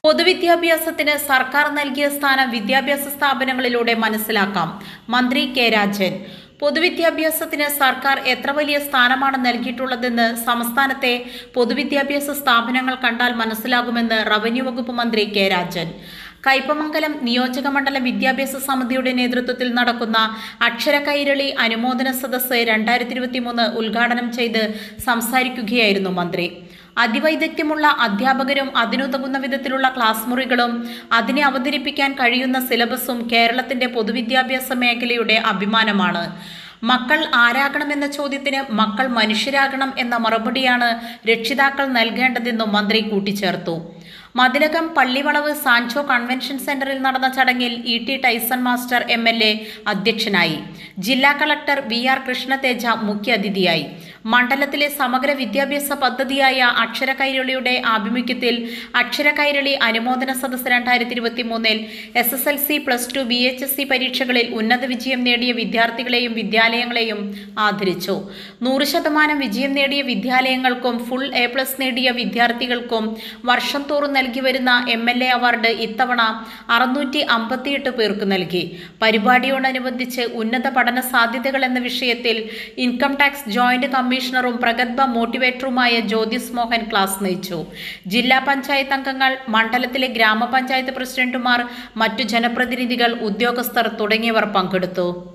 പൊതുവിദ്യാഭ്യാസത്തിന് സർക്കാർ നൽകിയ സ്ഥാനം വിദ്യാഭ്യാസ സ്ഥാപനങ്ങളിലൂടെ മനസ്സിലാക്കാം മന്ത്രി കെ രാജൻ പൊതുവിദ്യാഭ്യാസത്തിന് സർക്കാർ എത്ര വലിയ സ്ഥാനമാണ് നൽകിയിട്ടുള്ളതെന്ന് സംസ്ഥാനത്തെ പൊതുവിദ്യാഭ്യാസ സ്ഥാപനങ്ങൾ കണ്ടാൽ മനസ്സിലാകുമെന്ന് റവന്യൂ വകുപ്പ് മന്ത്രി കെ രാജൻ കയ്പമംഗലം നിയോജക മണ്ഡലം വിദ്യാഭ്യാസ സമിതിയുടെ നേതൃത്വത്തിൽ നടക്കുന്ന അക്ഷര കൈരളി അനുമോദന സദസ്സ് രണ്ടായിരത്തി ഇരുപത്തി മൂന്ന് ഉദ്ഘാടനം ചെയ്ത് സംസാരിക്കുകയായിരുന്നു മന്ത്രി അതിവൈദഗ്ധ്യമുള്ള അധ്യാപകരും അതിനുതകുന്ന വിധത്തിലുള്ള ക്ലാസ് മുറികളും അതിനെ അവതരിപ്പിക്കാൻ കഴിയുന്ന സിലബസും കേരളത്തിന്റെ പൊതുവിദ്യാഭ്യാസ മേഖലയുടെ അഭിമാനമാണ് മക്കൾ ആരാകണമെന്ന ചോദ്യത്തിന് മക്കൾ മനുഷ്യരാകണം എന്ന മറുപടിയാണ് രക്ഷിതാക്കൾ നൽകേണ്ടതെന്നും മന്ത്രി കൂട്ടിച്ചേർത്തു മതിലകം പള്ളിവളവ് സാൻചോ കൺവെൻഷൻ സെന്ററിൽ നടന്ന ചടങ്ങിൽ E T Taison master M L A അധ്യക്ഷനായി ജില്ലാ കളക്ടർ വി ആർ കൃഷ്ണതേജ മുഖ്യാതിഥിയായി മണ്ഡലത്തിലെ സമഗ്ര വിദ്യാഭ്യാസ പദ്ധതിയായ അക്ഷര കൈരളിയുടെ ആഭിമുഖ്യത്തിൽ അക്ഷര കൈരളി അനുമോദന സദസ്സ് രണ്ടായിരത്തി ഇരുപത്തി മൂന്നിൽ S S L C plus two B H S C പരീക്ഷകളിൽ ഉന്നത വിജയം നേടിയ വിദ്യാർത്ഥികളെയും വിദ്യാലയങ്ങളെയും ആദരിച്ചു നൂറ് ശതമാനം വിജയം നേടിയ വിദ്യാലയങ്ങൾക്കും ഫുൾ എ പ്ലസ് നേടിയ വിദ്യാർത്ഥികൾക്കും വർഷം തോറും നൽകി വരുന്ന എം എൽ എ അവാർഡ് ഇത്തവണ അറുന്നൂറ്റി അമ്പത്തിയെട്ട് പേർക്ക് നൽകി പരിപാടിയോടനുബന്ധിച്ച് ഉന്നത പഠന സാധ്യതകൾ എന്ന വിഷയത്തിൽ ഇൻകം ടാക്സ് ജോയിന്റ് കമ്മീഷണറും പ്രഗത്ഭ മോട്ടിവേറ്ററുമായ ജ്യോതിസ് മോഹൻ ക്ലാസ് നയിച്ചു ജില്ലാ പഞ്ചായത്ത് അംഗങ്ങൾ മണ്ഡലത്തിലെ ഗ്രാമപഞ്ചായത്ത് പ്രസിഡന്റുമാർ മറ്റു ജനപ്രതിനിധികൾ ഉദ്യോഗസ്ഥർ തുടങ്ങിയവർ പങ്കെടുത്തു